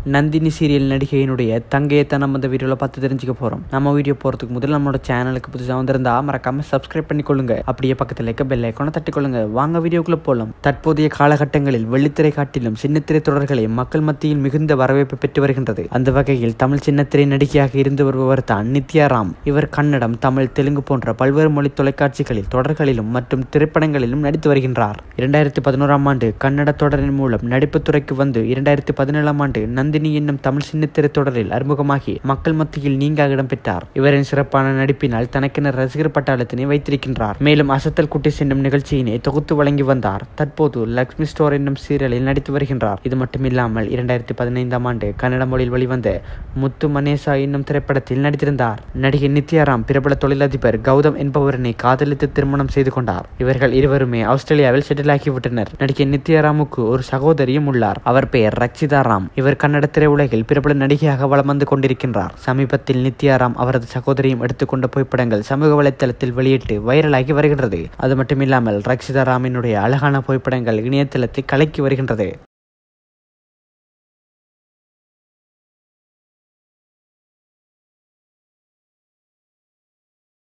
Nandini serial நடிகையினுடைய தங்கையை நம்ம இந்த வீடியோவில் பார்த்து தெரிஞ்சுக்க போகிறோம் நம்ம வீடியோ போகிறதுக்கு முதல்ல நம்மளோட சேனலுக்கு புதுசாக வந்திருந்தா மறக்காம சப்ஸ்கிரைப் பண்ணிக்கொள்ளுங்க அப்படியே பக்கத்தில் இருக்க பெல் ஐக்கானை தட்டிக்கொள்ளுங்க வாங்க வீடியோக்குள்ள போகலாம் தற்போதைய காலகட்டங்களில் வெள்ளித்திரை காட்டிலும் சின்னத்திரை தொடர்களை மக்கள் மத்தியில் மிகுந்த வரவேற்பு பெற்று வருகின்றது அந்த வகையில் தமிழ் சின்னத்திரை நடிகையாக இருந்து வருபவர் தான் நித்யா ராம் இவர் கன்னடம் தமிழ் தெலுங்கு போன்ற பல்வேறு மொழி தொலைக்காட்சிகளில் தொடர்களிலும் மற்றும் திரைப்படங்களிலும் நடித்து வருகின்றார் இரண்டாயிரத்தி பதினோராம் ஆண்டு கன்னட தொடரின் மூலம் நடிப்புத் துறைக்கு வந்து இரண்டாயிரத்தி பதினேழாம் ஆண்டு நந்தினி என்னும் தமிழ் சின்னத்திரை தொடரில் அறிமுகமாகி மக்கள் மத்தியில் நீங்காக இடம்பெற்றார் இவரின் சிறப்பான நடிப்பினால் தனக்கென ரசிகர் பட்டாளத்தினை வைத்திருக்கின்றார் மேலும் அசத்தல் குட்டி என்னும் நிகழ்ச்சியினை தொகுத்து வழங்கி வந்தார் தற்போது லக்ஷ்மி ஸ்டோர் என்னும் சீரியலில் நடித்து வருகின்றார் இது மட்டுமில்லாமல் இரண்டாயிரத்தி பதினைந்தாம் ஆண்டு கன்னட மொழியில் வெளிவந்த முத்து மனேசா என்னும் திரைப்படத்தில் நடித்திருந்தார் நடிகை நித்யாராம் பிரபல தொழிலதிபர் கௌதம் என்பவரினை காதலித்து திருமணம் செய்து கொண்டார் இவர்கள் இருவருமே ஆஸ்திரேலியாவில் செட்டில் ஆகிவிட்டனர் நடிகை நித்யாராமுக்கு ஒரு சகோதரியும் உள்ளார் அவர் பெயர் ரக்ஷிதா ராம் இவர் கன்னட திரையுலகில் பிரபல நடிகையாக வலம் வந்து கொண்டிருக்கின்றார் சமீபத்தில் நித்யாராம் அவரது சகோதரியும் எடுத்துக்கொண்ட புகைப்படங்கள் சமூக வலைத்தளத்தில் வெளியிட்டு வைரலாகி வருகின்றது அது மட்டுமில்லாமல் ரக்ஷிதா ராமினுடைய அழகான புகைப்படங்கள் இணையதளத்தை கலக்கி வருகின்றது